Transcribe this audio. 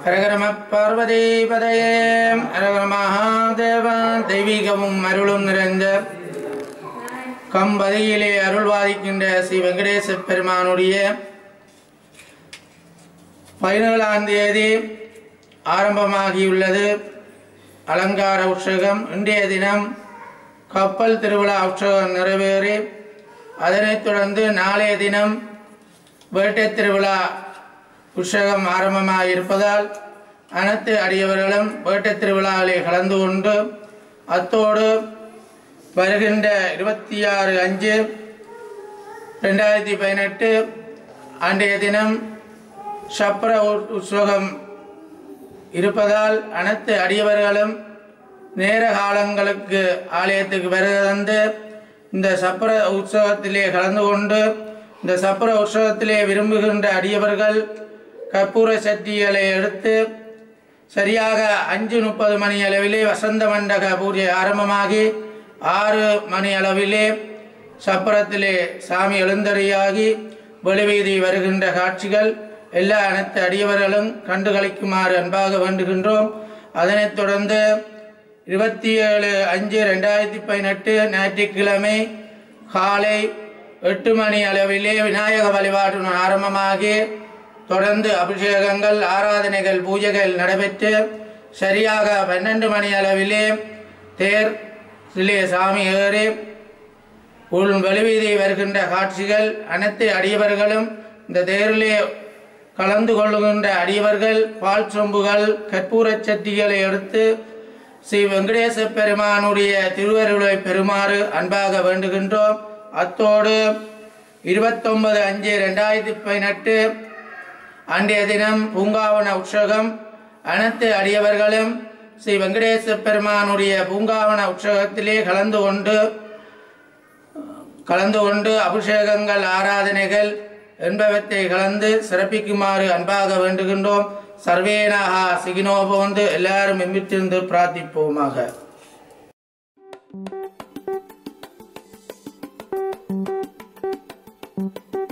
ஹரகரம பார்வதீபதயே ஹரகர மகாதேவ தெய்வீகமும் அருளும் நிறைந்த கம்பதியிலே அருள்வாதிக்கின்ற ஸ்ரீ வெங்கடேச பெருமானுடைய பதினேழாம் தேதி ஆரம்பமாகியுள்ளது அலங்கார உற்சகம் இன்றைய தினம் கப்பல் திருவிழா உற்சகம் நிறைவேறி அதனைத் தொடர்ந்து நாளைய தினம் வேட்டை திருவிழா உற்சகம் ஆரம்பமாக இருப்பதால் அனைத்து அடியவர்களும் வேட்டை திருவிழாவிலே கலந்து கொண்டு அத்தோடு வருகின்ற இருபத்தி ஆறு அஞ்சு ரெண்டாயிரத்தி பதினெட்டு அன்றைய தினம் சப்ர உ- உற்சவம் இருப்பதால் அனைத்து அடியவர்களும் நேர காலங்களுக்கு ஆலயத்துக்கு வருகை தந்து இந்த சப்பர உற்சவத்திலே கலந்து கொண்டு இந்த சப்பர உற்சவத்திலே விரும்புகின்ற அடியவர்கள் கற்பூர சட்டிகளை எடுத்து சரியாக அஞ்சு முப்பது மணி அளவிலே வசந்த மண்டக பூஜை ஆரம்பமாகி ஆறு மணி அளவிலே சப்பரத்திலே சாமி எழுந்தறியாகி வெளிவீதி வருகின்ற காட்சிகள் எல்லா அனைத்து அடியவர்களும் கண்டுகளிக்குமாறு அன்பாக வேண்டுகின்றோம் அதனைத் தொடர்ந்து இருபத்தி ஏழு அஞ்சு ரெண்டாயிரத்தி பதினெட்டு ஞாயிற்றுக்கிழமை காலை எட்டு மணி அளவிலே விநாயக வழிபாடு ஆரம்பமாகி தொடர்ந்து அபிஷேகங்கள் ஆராதனைகள் பூஜைகள் நடைபெற்று சரியாக பன்னெண்டு மணி அளவிலே தேர் சிலே சாமி ஏறி உள் வெளிவீதி வருகின்ற காட்சிகள் அனைத்து அடியவர்களும் இந்த தேரிலே கலந்து கொள்ளுகின்ற அடியவர்கள் பால் சொம்புகள் கற்பூரச் சட்டிகளை எடுத்து ஸ்ரீ வெங்கடேச பெருமானுடைய திருவருளை பெறுமாறு அன்பாக வேண்டுகின்றோம் அத்தோடு இருபத்தொன்பது அஞ்சு ரெண்டாயிரத்தி பதினெட்டு அன்றைய தினம் பூங்காவன உற்சகம் அனைத்து அடியவர்களும் ஸ்ரீ வெங்கடேச பெருமானுடைய பூங்காவன உற்சவத்திலே கலந்து கொண்டு கலந்து கொண்டு அபிஷேகங்கள் ஆராதனைகள் என்பவற்றை கலந்து சிறப்பிக்குமாறு அன்பாக வேண்டுகின்றோம் சர்வேனாகா சிகினோபோந்து எல்லாரும் எம்பிட்டிருந்து பிரார்த்திப்போமாக Thank you.